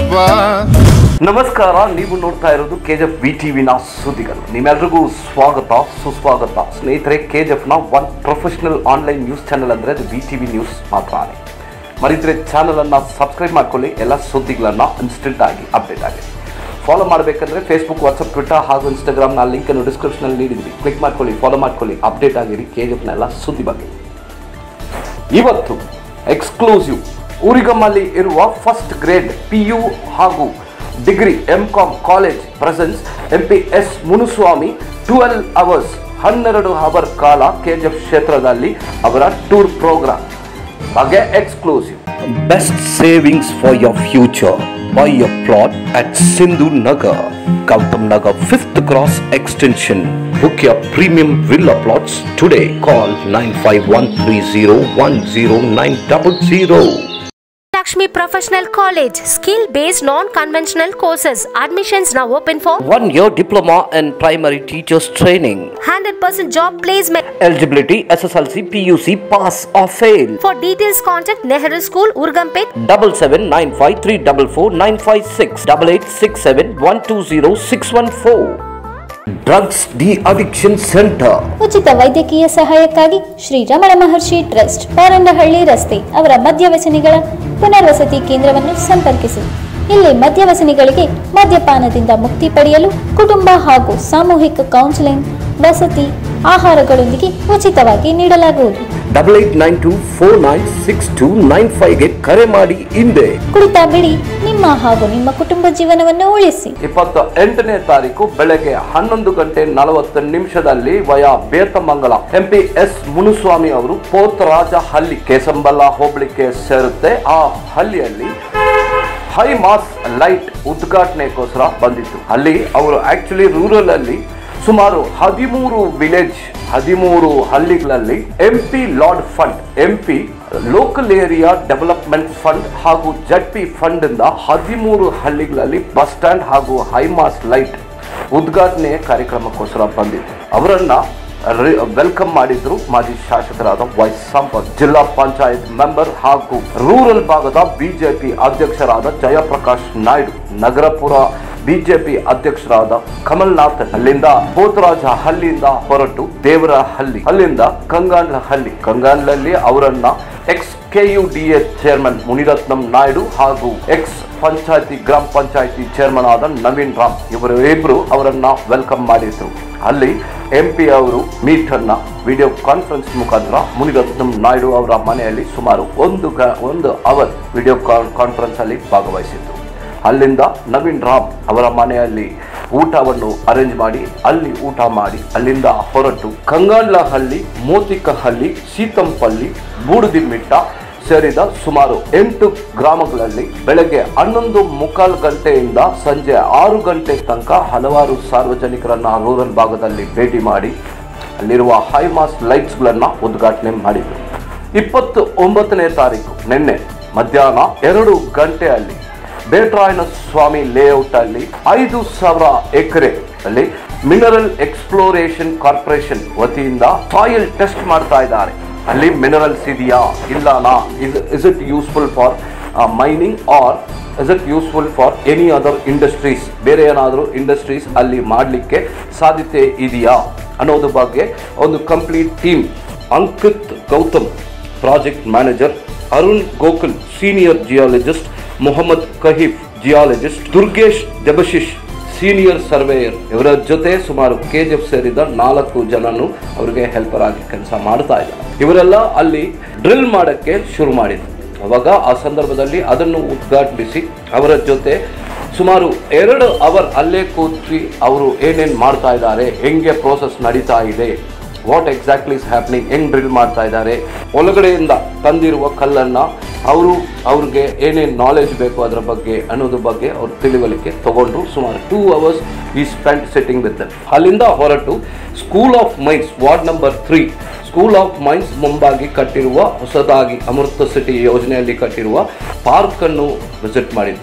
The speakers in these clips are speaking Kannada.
ಅಪ್ಪ ನಮಸ್ಕಾರ ನೀವು ನೋಡ್ತಾ ಇರೋದು ಕೆಜೆಫ್ ವಿ ಟಿವಿನ ಸುದ್ದಿಗಳು ನಿಮ್ಮೆಲ್ರಿಗೂ ಸ್ವಾಗತ ಸುಸ್ವಾಗತ ಸ್ನೇಹಿತರೆ ಕೆಜೆಫ್ನ one professional online news channel ಅಂದರೆ ಅದು ವಿ ಟಿ ವಿ ನ್ಯೂಸ್ ಮಾತ್ರನೇ ಮರಿದ್ರೆ ಚಾನಲನ್ನು ಸಬ್ಸ್ಕ್ರೈಬ್ ಮಾಡ್ಕೊಳ್ಳಿ ಎಲ್ಲ ಸುದ್ದಿಗಳನ್ನು ಇನ್ಸ್ಟೆಂಟ್ ಆಗಿ ಅಪ್ಡೇಟ್ ಆಗಿ ಫಾಲೋ ಮಾಡಬೇಕಂದ್ರೆ ಫೇಸ್ಬುಕ್ ವಾಟ್ಸಪ್ ಟ್ವಿಟರ್ ಹಾಗೂ ಇನ್ಸ್ಟಾಗ್ರಾಮ್ನ ಲಿಂಕನ್ನು ಡಿಸ್ಕ್ರಿಪ್ಷನಲ್ಲಿ ನೀಡಿದ್ವಿ ಕ್ಲಿಕ್ ಮಾಡ್ಕೊಳ್ಳಿ ಫಾಲೋ ಮಾಡ್ಕೊಳ್ಳಿ ಅಪ್ಡೇಟ್ ಆಗಿರಿ ಕೆ ಜಿ ಎಫ್ನ ಎಲ್ಲ ಸುದ್ದಿ ಬಗ್ಗೆ ಇವತ್ತು ಎಕ್ಸ್ಕ್ಲೂಸಿವ್ ಊರಿಗಮ್ಮಲ್ಲಿ ಇರುವ ಫಸ್ಟ್ ಗ್ರೇಡ್ ಪಿ ಯು ಹಾಗೂ degree M Com college presence M P S Munuswamy twelve hours ಹನ್ನೆರಡು ಅವರ್ ಕಾಲ ಕೆಜಿಎಫ್ ಕ್ಷೇತ್ರದಲ್ಲಿ ಅವರ ಟೂರ್ ಪ್ರೋಗ್ರಾಮ್ ಬಗ್ಗೆ exclusive best savings for your future buy your plot at Sindhu Nagar Gautam Nagar fifth cross extension Book your premium villa plots today. Call 95130109000. Lakshmi Professional College, skill based non conventional courses. Admissions now open for One year diploma in primary teachers training. 100% job placement. Eligibility SSLC, PUC, pass or fail. For details, contact Nehru School, Urgampet. Double seven nine five three double four nine five six double eight six seven one two zero six one four. Drugs De-Addiction Center. ಉಚಿತ ವೈದ್ಯಕೀಯ ಸಹಾಯಕ್ಕಾಗಿ ಶ್ರೀ ರಮಣ ಮಹರ್ಷಿ ಟ್ರಸ್ಟ್ ಪಾರಂಡಹಳ್ಳಿ ರಸ್ತೆ ಅವರ ಮದ್ಯವ್ಯಸನಿಗಳ ಪುನರ್ವಸತಿ ಕೇಂದ್ರವನ್ನು ಸಂಪರ್ಕಿಸಿ ಇಲ್ಲಿ ಮದ್ಯವ್ಯಸನಿಗಳಿಗೆ ಮದ್ಯಪಾನದಿಂದ ಮುಕ್ತಿ ಪಡೆಯಲು ಕುಟುಂಬ ಹಾಗೂ ಸಾಮೂಹಿಕ ಕೌನ್ಸಿಲಿಂಗ್ ವಸತಿ ಆಹಾರಗಳೊಂದಿಗೆ ಉಚಿತವಾಗಿ ನೀಡಲಾಗುವುದು double eight nine two four nine six two nine ಫೈವ್ಗೆ ಕರೆ ಮಾಡಿ ಹಿಂದೆ ಕುಡಿತ ಬಿಡಿ ನಿಮ್ಮ ಹಾಗೂ ನಿಮ್ಮ ಕುಟುಂಬ ಜೀವನವನ್ನು ಉಳಿಸಿ ಇಪ್ಪತ್ತ ಎಂಟನೇ ತಾರೀಕು ಬೆಳಗ್ಗೆ ಹನ್ನೊಂದು ಗಂಟೆ ನಲವತ್ತು ನಿಮಿಷದಲ್ಲಿ via Betamangala MP S Munuswamy ಅವರು ಪೋತರಾಜ ಹಳ್ಳಿ ಕೇಸಂಬಲ್ಲ ಹೋಬಳಿಗೆ ಸೇರುತ್ತೆ ಆ ಹಳ್ಳಿಯಲ್ಲಿ ಹೈ ಮಾಸ್ ಲೈಟ್ ಉದ್ಘಾಟನೆಗೋಸ್ಕರ ಬಂದಿತ್ತು ಅಲ್ಲಿ ಅವರು ಆಕ್ಚುಲಿ ರೂರಲ್ ಅಲ್ಲಿ ಸುಮಾರು ಹದಿಮೂರು ವಿಲೇಜ್ ಹದಿಮೂರು ಹಳ್ಳಿಗಳಲ್ಲಿ M P LAD fund M P local area development fund ಹಾಗೂ ಜಡ್ ಪಿ ಫಂಡ್ ಇಂದ ಹದಿಮೂರು ಹಳ್ಳಿಗಳಲ್ಲಿ ಬಸ್ ಸ್ಟ್ಯಾಂಡ್ ಹಾಗೂ ಹೈಮಾಸ್ ಲೈಟ್ ಉದ್ಘಾಟನೆ ಕಾರ್ಯಕ್ರಮಕ್ಕೋಸ್ಕರ ಬಂದಿತ್ತು ಅವರನ್ನ ವೆಲ್ಕಮ್ ಮಾಡಿದ್ರು ಮಾಜಿ ಶಾಸಕರಾದ ವೈ ಸಂಪತ್ ಜಿಲ್ಲಾ ಪಂಚಾಯತ್ ಮೆಂಬರ್ ಹಾಗೂ ರೂರಲ್ ಭಾಗದ ಬಿಜೆಪಿ ಅಧ್ಯಕ್ಷರಾದ ಜಯಪ್ರಕಾಶ್ ನಾಯ್ಡು ನಗರಪುರ ಬಿಜೆಪಿ ಅಧ್ಯಕ್ಷರಾದ ಕಮಲ್ನಾಥ್ ಅಲ್ಲಿಂದ ಪೋತರಾಜ ಹಳ್ಳಿಯಿಂದ ಹೊರಟು ದೇವರ ಹಳ್ಳಿ ಅಲ್ಲಿಂದ ಕಂಗಾಂಡ್ಲ ಹಳ್ಳಿ ಕಂಗಾಂಡ್ಲಲ್ಲಿ ಅವರನ್ನ ex K U D A chairman Muniratnam Naidu ಹಾಗೂ ಎಕ್ಸ್ ಪಂಚಾಯತಿ ಗ್ರಾಮ ಪಂಚಾಯತಿ ಚೇರ್ಮನ್ ಆದ ನವೀನ್ ರಾಮ್ ಇವರು ಇಬ್ರು ಅವರನ್ನ ವೆಲ್ಕಮ್ ಮಾಡಿದ್ರು ಅಲ್ಲಿ ಎಂ ಪಿ ಅವರು ಮೀಟ್ ಅನ್ನ ವಿಡಿಯೋ ಕಾನ್ಫರೆನ್ಸ್ ಮುಖಾಂತರ ಮುನಿರತ್ನಂ ನಾಯ್ಡು ಅವರ ಮನೆಯಲ್ಲಿ ಸುಮಾರು ಒಂದು ಗ- ಒಂದು ಅವರ್ ವಿಡಿಯೋ ಕಾನ್ಫರೆನ್ಸ್ ಅಲ್ಲಿ ಭಾಗವಹಿಸಿದ್ರು ಅಲ್ಲಿಂದ ನವೀನ್ ರಾಮ್ ಅವರ ಮನೆಯಲ್ಲಿ ಊಟವನ್ನು ಅರೇಂಜ್ ಮಾಡಿ ಅಲ್ಲಿ ಊಟ ಮಾಡಿ ಅಲ್ಲಿಂದ ಹೊರಟು ಕಂಗಾಂಡ್ಲಹಳ್ಳಿ ಮೋತಿಕಹಳ್ಳಿ ಸೀತಂಪಲ್ಲಿ ಬೂಡುದಿಮಿಟ್ಟ ಸೇರಿದ ಸುಮಾರು ಎಂಟು ಗ್ರಾಮಗಳಲ್ಲಿ ಬೆಳಗ್ಗೆ ಹನ್ನೊಂದು ಮುಕ್ಕಾಲು ಗಂಟೆಯಿಂದ ಸಂಜೆ ಆರು ಗಂಟೆ ತನಕ ಹಲವಾರು ಸಾರ್ವಜನಿಕರನ್ನ ರೂರಲ್ ಭಾಗದಲ್ಲಿ ಭೇಟಿ ಮಾಡಿ ಅಲ್ಲಿರುವ ಹೈಮಾಸ್ ಲೈಟ್ಸ್ಗಳನ್ನು ಉದ್ಘಾಟನೆ ಮಾಡಿದರು ಇಪ್ಪತ್ತು ಒಂಬತ್ತನೇ ತಾರೀಕು ನಿನ್ನೆ ಮಧ್ಯಾಹ್ನ ಎರಡು ಗಂಟೆಯಲ್ಲಿ ಬೇಟ್ರಾಯನ ಸ್ವಾಮಿ ಲೇಔಟ್ ಅಲ್ಲಿ ಐದು ಸಾವಿರ ಎಕರೆ ಅಲ್ಲಿ ಮಿನರಲ್ ಎಕ್ಸ್ಪ್ಲೋರೇಷನ್ ಕಾರ್ಪೊರೇಷನ್ ವತಿಯಿಂದ ಸಾಯಿಲ್ ಟೆಸ್ಟ್ ಮಾಡ್ತಾ ಇದ್ದಾರೆ ಅಲ್ಲಿ ಮಿನರಲ್ಸ್ ಇದೆಯಾ ಇಲ್ಲನಾ is it useful for mining or is it useful for any other industries ಬೇರೆ ಏನಾದರೂ ಇಂಡಸ್ಟ್ರೀಸ್ ಅಲ್ಲಿ ಮಾಡಲಿಕ್ಕೆ ಸಾಧ್ಯತೆ ಇದೆಯಾ ಅನ್ನೋದ್ರ ಬಗ್ಗೆ ಒಂದು complete team Ankit Gautam project manager Arun Gokul senior geologist Mohammed Kaheef geologist Durgesh Debashish senior surveyor ಇವರ ಜೊತೆ ಸುಮಾರು ಕೆ ಜಿ ಎಫ್ ಸೇರಿದ ನಾಲ್ಕು ಜನನು ಅವರಿಗೆ ಹೆಲ್ಪರ್ ಆಗಿ ಕೆಲಸ ಮಾಡ್ತಾ ಇದ್ದಾರೆ ಇವರೆಲ್ಲ ಅಲ್ಲಿ ಡ್ರಿಲ್ ಮಾಡಕ್ಕೆ ಶುರು ಮಾಡಿದ್ರು ಅವಾಗ ಆ ಸಂದರ್ಭದಲ್ಲಿ ಅದನ್ನು ಉದ್ಘಾಟಿಸಿ ಅವರ ಜೊತೆ ಸುಮಾರು ಎರಡು ಅವರ್ ಅಲ್ಲೇ ಕೂತಿ ಅವರು ಏನೇನು ಮಾಡ್ತಾ ಇದ್ದಾರೆ ಹೆಂಗೆ ಪ್ರೋಸೆಸ್ ನಡೀತಾ ಇದೆ ವಾಟ್ ಎಕ್ಸಾಕ್ಟ್ಲಿ ಇಸ್ ಹ್ಯಾಪ್ನಿಂಗ್ ಹೆಂಗ್ ಡ್ರಿಲ್ ಮಾಡ್ತಾ ಇದ್ದಾರೆ ಒಳಗಡೆಯಿಂದ ತಂದಿರುವ ಕಲ್ಲನ್ನು ಅವರು ಅವ್ರಿಗೆ ಏನೇನು ನಾಲೆಜ್ ಬೇಕು ಅದರ ಬಗ್ಗೆ ಅನ್ನೋದ್ರ ಬಗ್ಗೆ ಅವ್ರು ತಿಳಿವಳಿಕೆ ತಗೊಂಡ್ರು ಸುಮಾರು ಟೂ ಅವರ್ಸ್ ಈ ಸ್ಪೆಂಡ್ ಸಿಟ್ಟಿಂಗ್ ವಿತ್ ಅಲ್ಲಿಂದ ಹೊರಟು school of mines ward number three school of mines ಮುಂಬಾಗಿ ಕಟ್ಟಿರುವ ಹೊಸದಾಗಿ ಅಮೃತ ಸಿಟಿ ಯೋಜನೆಯಲ್ಲಿ ಕಟ್ಟಿರುವ ಪಾರ್ಕ್ ಅನ್ನು ವಿಸಿಟ್ ಮಾಡಿದ್ದು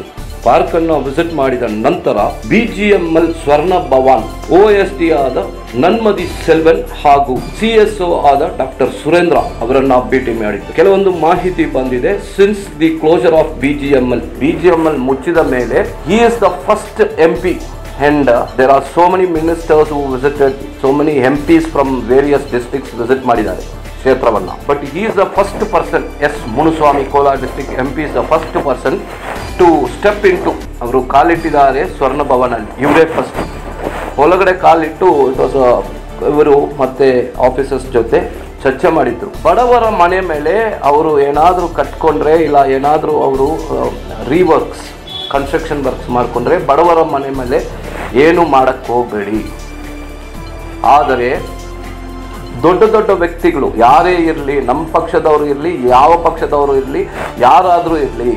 ಪಾರ್ಕ್ ಅನ್ನು ವಿಸಿಟ್ ಮಾಡಿದ ನಂತರ ಬಿಜಿಎಂಎಲ್ ಸ್ವರ್ಣ ಭವಾನ್ ಓ ಎಸ್ ಡಿ ಆದ ನನ್ಮದಿ ಸೆಲ್ವನ್ ಹಾಗೂ ಸಿಎಸ್ಒ ಆದ ಡಾಕ್ಟರ್ ಸುರೇಂದ್ರ ಅವರನ್ನ ಭೇಟಿ ಮಾಡಿದ್ದು ಕೆಲವೊಂದು ಮಾಹಿತಿ ಬಂದಿದೆ since the closure of BGML BGML ಮುಚ್ಚಿದ ಮೇಲೆ he is the first M P and uh, there are so many ministers who visited so many MPs from various districts visit ಮಾಡಿದ್ದಾರೆ ಕ್ಷೇತ್ರವನ್ನ but he is the first person S Munuswamy Kolar district M P is the first person to step into ಅವರು ಕಾಲಿಟ್ಟಿದ್ದಾರೆ ಸ್ವರ್ಣ ಭವನಲ್ಲಿ ಇವರೇ ಫಸ್ಟ್ ಒಳಗಡೆ ಕಾಲಿಟ್ಟು ಇಟ್ ವಾಸ್ ಇವರು ಮತ್ತೆ ಆಫೀಸರ್ಸ್ ಜೊತೆ ಚರ್ಚೆ ಮಾಡಿದ್ರು ಬಡವರ ಮನೆ ಮೇಲೆ ಅವರು ಏನಾದರೂ ಕಟ್ಕೊಂಡ್ರೆ ಇಲ್ಲ ಏನಾದರೂ ಅವರು ರೀವರ್ಕ್ಸ್ ಕನ್ಸ್ಟ್ರಕ್ಷನ್ ವರ್ಕ್ಸ್ ಮಾಡಿಕೊಂಡ್ರೆ ಬಡವರ ಮನೆ ಮೇಲೆ ಏನು ಮಾಡಕ್ಕೆ ಹೋಗಬೇಡಿ ಆದರೆ ದೊಡ್ಡ ದೊಡ್ಡ ವ್ಯಕ್ತಿಗಳು ಯಾರೇ ಇರಲಿ ನಮ್ಮ ಪಕ್ಷದವರು ಇರಲಿ ಯಾವ ಪಕ್ಷದವರು ಇರಲಿ ಯಾರಾದರೂ ಇರಲಿ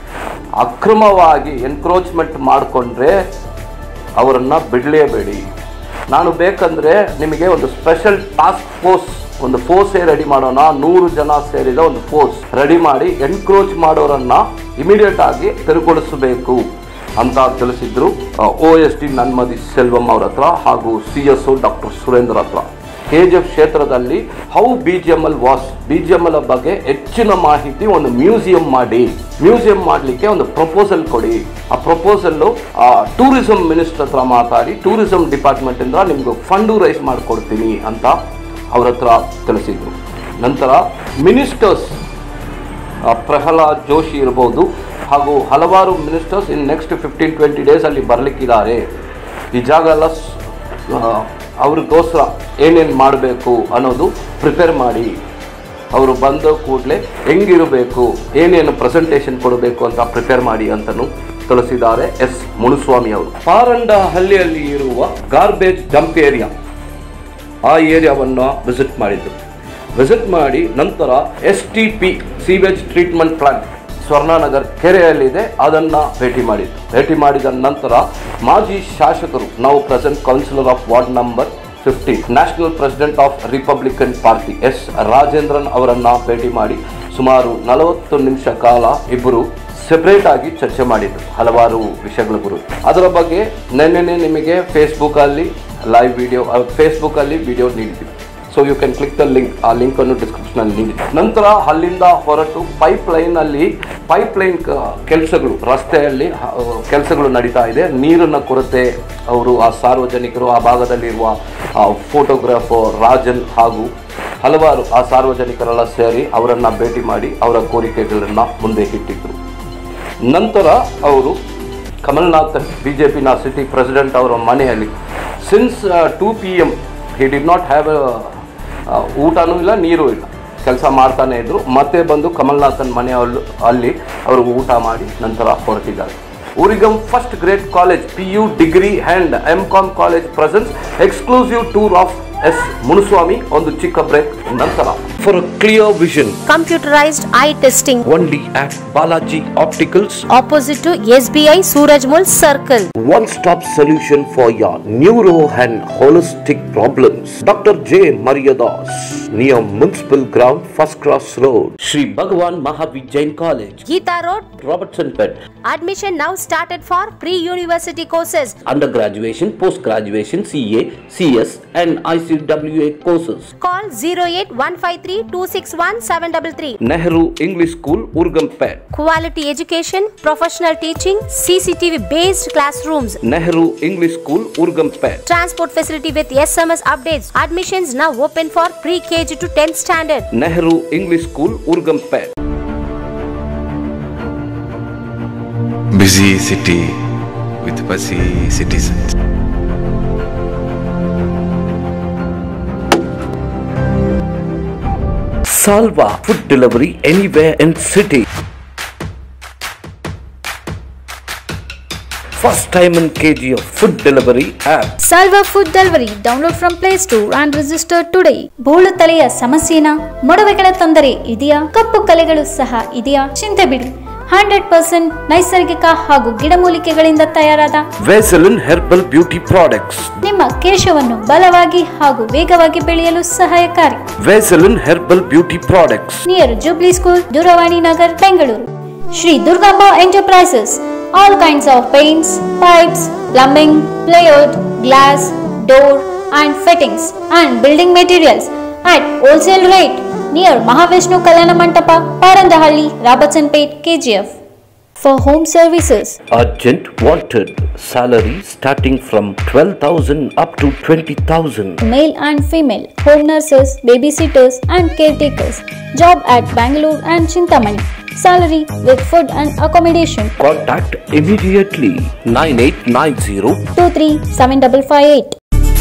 ಅಕ್ರಮವಾಗಿ ಎನ್ಕ್ರೋಚ್ಮೆಂಟ್ ಮಾಡಿಕೊಂಡ್ರೆ ಅವರನ್ನು ಬಿಡಲೇಬೇಡಿ ನಾನು ಬೇಕಂದರೆ ನಿಮಗೆ ಒಂದು ಸ್ಪೆಷಲ್ ಟಾಸ್ಕ್ ಫೋರ್ಸ್ ಒಂದು ಫೋರ್ಸೇ ರೆಡಿ ಮಾಡೋಣ ನೂರು ಜನ ಸೇರಿದ ಒಂದು ಫೋರ್ಸ್ ರೆಡಿ ಮಾಡಿ ಎನ್ಕ್ರೋಚ್ ಮಾಡೋರನ್ನ ಇಮಿಡಿಯೇಟ್ ಆಗಿ ತೆರವುಗೊಳಿಸಬೇಕು ಅಂತ ತಿಳಿಸಿದ್ರು ಒ ಎಸ್ ಡಿ ನನ್ಮದಿ ಸೆಲ್ವಂ ಅವ್ರ ಹತ್ರ ಹಾಗೂ C S O doctor Surendra ಹತ್ರ ಕೆ ಜಿ ಎಫ್ ಕ್ಷೇತ್ರದಲ್ಲಿ how B G M L was B G M L ಬಗ್ಗೆ ಹೆಚ್ಚಿನ ಮಾಹಿತಿ ಒಂದು ಮ್ಯೂಸಿಯಂ ಮಾಡಿ ಮ್ಯೂಸಿಯಂ ಮಾಡಲಿಕ್ಕೆ ಒಂದು ಪ್ರಪೋಸಲ್ ಕೊಡಿ ಆ ಪ್ರಪೋಸಲ್ಲು ಟೂರಿಸಂ ಮಿನಿಸ್ಟರ್ ಹತ್ರ ಮಾತಾಡಿ ಟೂರಿಸಂ ಡಿಪಾರ್ಟ್ಮೆಂಟಿಂದ ನಿಮ್ಗೆ ಫಂಡು ರೈಸ್ ಮಾಡಿಕೊಡ್ತೀನಿ ಅಂತ ಅವ್ರ ಹತ್ರ ತಿಳಿಸಿದ್ರು ನಂತರ ಮಿನಿಸ್ಟರ್ಸ್ ಆ, ಪ್ರಹ್ಲಾದ್ ಜೋಶಿ ಇರ್ಬೋದು ಹಾಗೂ ಹಲವಾರು ministers in next fifteen twenty days ಅಲ್ಲಿ ಬರಲಿಕ್ಕಿದ್ದಾರೆ ಈ ಜಾಗ ಎಲ್ಲ ಸ್- ಆ, ಅವ್ರಿಗೋಸ್ಕರ ಏನೇನು ಮಾಡಬೇಕು ಅನ್ನೋದು ಪ್ರಿಪೇರ್ ಮಾಡಿ ಅವರು ಬಂದ ಕೂಡಲೇ ಹೆಂಗಿರಬೇಕು ಏನೇನು ಪ್ರೆಸೆಂಟೇಷನ್ ಕೊಡಬೇಕು ಅಂತ ಪ್ರಿಪೇರ್ ಮಾಡಿ ಅಂತಲೂ ತಿಳಿಸಿದ್ದಾರೆ ಎಸ್ ಮುನುಸ್ವಾಮಿ ಅವರು ಪಾರಂಡ ಹಳ್ಳಿಯಲ್ಲಿ ಇರುವ ಗಾರ್ಬೇಜ್ ಡಂಪ್ ಏರಿಯಾ ಆ ಏರಿಯಾವನ್ನು ವಿಸಿಟ್ ಮಾಡಿದ್ದು ವಿಸಿಟ್ ಮಾಡಿ ನಂತರ S T P sewage treatment plant Swarnanagar ಕೆರೆಯಲ್ಲಿದೆ ಅದನ್ನು ಭೇಟಿ ಮಾಡಿದ್ದು ಭೇಟಿ ಮಾಡಿದ ನಂತರ ಮಾಜಿ ಶಾಸಕರು ನಾವು present councillor of ward number fifty national president of Republican Party S Rajendran ಅವರನ್ನ ಭೇಟಿ ಮಾಡಿ ಸುಮಾರು ನಲವತ್ತು ನಿಮಿಷ ಕಾಲ ಇಬ್ಬರು ಸೆಪರೇಟ್ ಆಗಿ ಚರ್ಚೆ ಮಾಡಿದ್ರು ಹಲವಾರು ವಿಷಯಗಳ ಕುರಿತು ಅದರ ಬಗ್ಗೆ ನೆನ್ನೆನೆ ನಿಮಗೆ ಫೇಸ್ಬುಕ್ ಅಲ್ಲಿ ಲೈವ್ ವಿಡಿಯೋ ಫೇಸ್ಬುಕ್ ಅಲ್ಲಿ ವಿಡಿಯೋ ನೀಡಿದ್ವಿ so you can click the link ಆ ಲಿಂಕ್ ಅನ್ನು ಡಿಸ್ಕ್ರಿಪ್ಷನ್ ಅಲ್ಲಿ ನೀಡಿದ್ವಿ ನಂತರ ಅಲ್ಲಿಂದ ಹೊರಟು ಪೈಪ್ ಲೈನ್ ಅಲ್ಲಿ ಪೈಪ್ ಲೈನ್ ಕೆಲಸಗಳು ರಸ್ತೆಯಲ್ಲಿ ಕೆಲಸಗಳು ನಡೀತಾ ಇದೆ ನೀರಿನ ಕೊರತೆ ಅವರು ಆ ಸಾರ್ವಜನಿಕರು ಆ ಭಾಗದಲ್ಲಿರುವ ಫೋಟೋಗ್ರಾಫರ್ ರಾಜನ್ ಹಾಗೂ ಹಲವಾರು ಆ ಸಾರ್ವಜನಿಕರೆಲ್ಲ ಸೇರಿ ಅವರನ್ನ ಭೇಟಿ ಮಾಡಿ ಅವರ ಕೋರಿಕೆಗಳನ್ನ ಮುಂದೆ ಇಟ್ಟಿದ್ರು ನಂತರ ಅವರು ಕಮಲ್ನಾಥನ್ ಬಿ ಜೆ ಪಿನ ಸಿಟಿ ಪ್ರೆಸಿಡೆಂಟ್ ಅವರ ಮನೆಯಲ್ಲಿ since two P M he did not have ಊಟನೂ ಇಲ್ಲ ನೀರು ಇಲ್ಲ ಕೆಲಸ ಮಾಡ್ತಾನೆ ಇದ್ರು ಮತ್ತೆ ಬಂದು ಕಮಲ್ನಾಥನ್ ಮನೆಯಲ್ಲಿ ಅಲ್ಲಿ ಅವರು ಊಟ ಮಾಡಿ ನಂತರ ಹೊರಟಿದ್ದಾರೆ Oorgaum first grade college P U degree and M Com college presence exclusive tour of S Munuswamy ಒಂದು ಚಿಕ್ಕ ಬ್ರೇಕ್ ನಂತರ for clear vision Computerized eye testing only at Balaji Opticals, opposite to SBI Surajmul Circle. one stop solution for your neuro and holistic problems. Dr. J. Mariadas, near Municipal Ground, First Cross Road, Sri Bhagavan Mahavir Jain College, Geeta Road. Robertson Pet. Admission now started for pre-university courses. Undergraduation, post graduation, CA, CS, and ICWA courses. Call 08153 261 733. Nehru English School, Urgampet. Quality education, professional teaching, CCTV based classrooms. Nehru English School, Urgampet. Transport facility with SMS updates. Admissions now open for pre-KG to 10th standard. Nehru English School, Urgampet. busy city with fussy citizens. Salva food delivery anywhere in city. First time in KG of food delivery app. Salva Food Delivery download from Play Store and register today ಬೋಳು ತಲೆಯ ಸಮಸ್ಯೆನಾ ಮೊಡವೆಗಳ ತೊಂದರೆ ಇದೆಯಾ ಕಪ್ಪು ಕಲೆಗಳು ಸಹ ಇದೆಯಾ ಚಿಂತೆ ಬಿಡಿ ಹಂಡ್ರೆಡ್ ಪರ್ಸೆಂಟ್ ನೈಸರ್ಗಿಕ ಹಾಗೂ ಗಿಡಮೂಲಿಕೆಗಳಿಂದ ತಯಾರಾದ Vaseline Herbal Beauty Products. ನಿಮ್ಮ ಕೇಶವನ್ನು ಬಲವಾಗಿ ಹಾಗೂ ವೇಗವಾಗಿ ಬೆಳೆಯಲು ಸಹಾಯಕಾರಿ Vaseline Herbal Beauty Products. Near Jubilee school Doorvani Nagar Bengaluru Shri Durgamba enterprises all kinds of paints, pipes, plumbing, plywood, glass, door and fittings and building materials at wholesale rate near Mahavishnu Kalyana Mandapa, Parandahalli, Robertsonpet, KGF. For home services, Urgent wanted. Salary starting from 12,000 up to 20,000. male and female, home nurses, babysitters and caretakers. Job at Bangalore and Chintamani. Salary with food and accommodation. Contact immediately 9890 237558.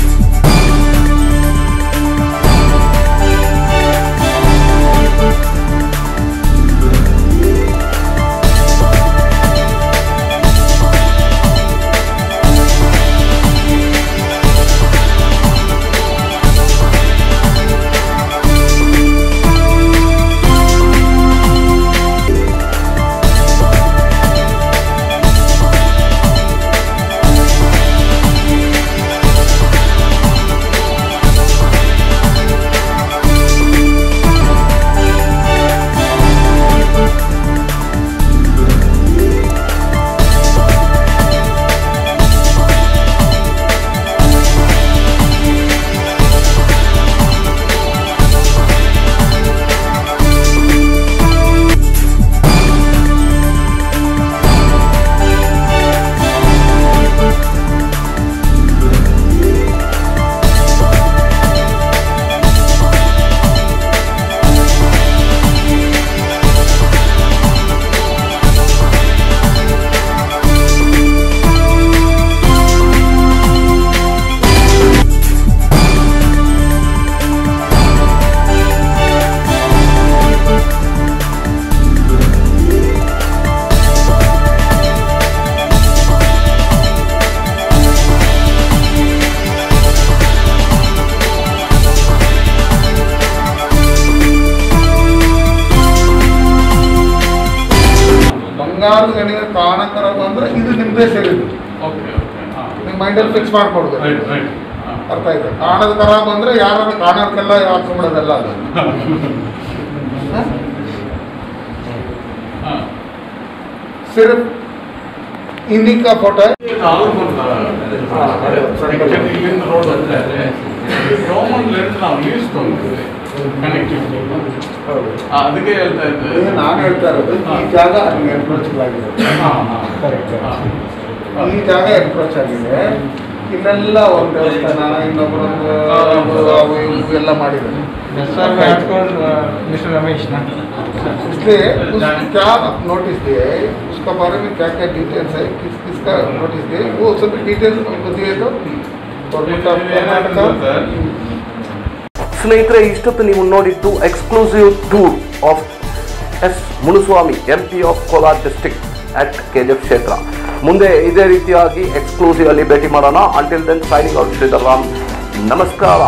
ಬಂಗಾರದ ಗಣಿಗೆ ಕಾರಣಕರ ಬಂದ್ರೆ ಇದು ನಿಮ್ದೇ ಸೇರಿದ್ದು ಓಕೆ ಓಕೆ ಹಾಂ ನಿಮ್ಮ ಮೈಂಡಲ್ಲಿ ಫಿಕ್ಸ್ ಮಾಡ್ಕೊಡ್ಬೇಕು ರೈಟ್ ರೈಟ್ ಹಾಂ ಅರ್ಥ ಆಯ್ತು ಕಾಣದ ಕರ ಬಂದ್ರೆ ಯಾರು ಕಾಣೋದಕ್ಕೆಲ್ಲ ಹಾಕೊಂಡ್ಬಿಡೋದಲ್ಲ ಅದು ಹ? ಹಾಂ ಸಿರ್ಫ್ ಇನ್ನಿ ಕಾ ಫೋಟೋ ಇಲ್ಲಿಂದ ರೋಡ್ ಹತ್ರ ರೋಮನ್ ಲೆಂಡ್ ನಾವು ಲೀಸ್ ತೊಗೊಂಡಿದ್ವಿ ಕನೆಕ್ಟಿವಿಟಿ ಅದಕ್ಕೆ ಹೇಳ್ತಾ ಇದ್ದೆ ನಾನು ಹೇಳ್ತಾ ಇರೋದು ಈ ಜಾಗ ಅಲ್ಲಿ ಎನ್ಕ್ರೋಚ್ ಆಗಿದೆ ಹಾಂ ಹಾಂ ಕರೆಕ್ಟ್ ಹಾಂ ಈ ಜಾಗ ಎನ್ಕ್ರೋಚ್ ಆಗಿದೆ ಇಲ್ಲೆಲ್ಲ ಒಂದು ದೇವಸ್ಥಾನ ಇನ್ನೊಬ್ಬರೊಂದು ಅವು ಇವು ಎಲ್ಲ ಮಾಡಿದ್ದಾರೆ मिस्टर रमेश ना इसलिए उस क्या नोटिस दिए उसका बारे में क्या क्या डिटेल्स है किस किसका नोटिस दिए वो सब डिटेल्स हमको दिए तो गवर्नमेंट ऑफ कर्नाटका ಸರ್ ಸ್ನೇಹಿತರೆ ಇಷ್ಟೊತ್ತು ನೀವು ನೋಡಿದ್ದು exclusive tour of S Munuswamy M P of Kolar district at K G F ಕ್ಷೇತ್ರ ಮುಂದೆ ಇದೇ ರೀತಿಯಾಗಿ ಎಕ್ಸ್ಕ್ಲೂಸಿವ್ ಅಲ್ಲಿ ಭೇಟಿ ಮಾಡೋಣ until then signing out Sridhar Ram ನಮಸ್ಕಾರ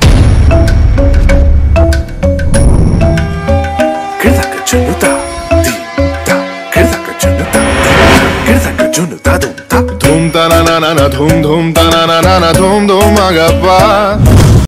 Kırdaka Junuta, Di Da, Kırdaka Junuta, Kırdaka Junuta, Dum Da. Dhum ta na na na na dhum dhum ta na na na na dhum dhum agappa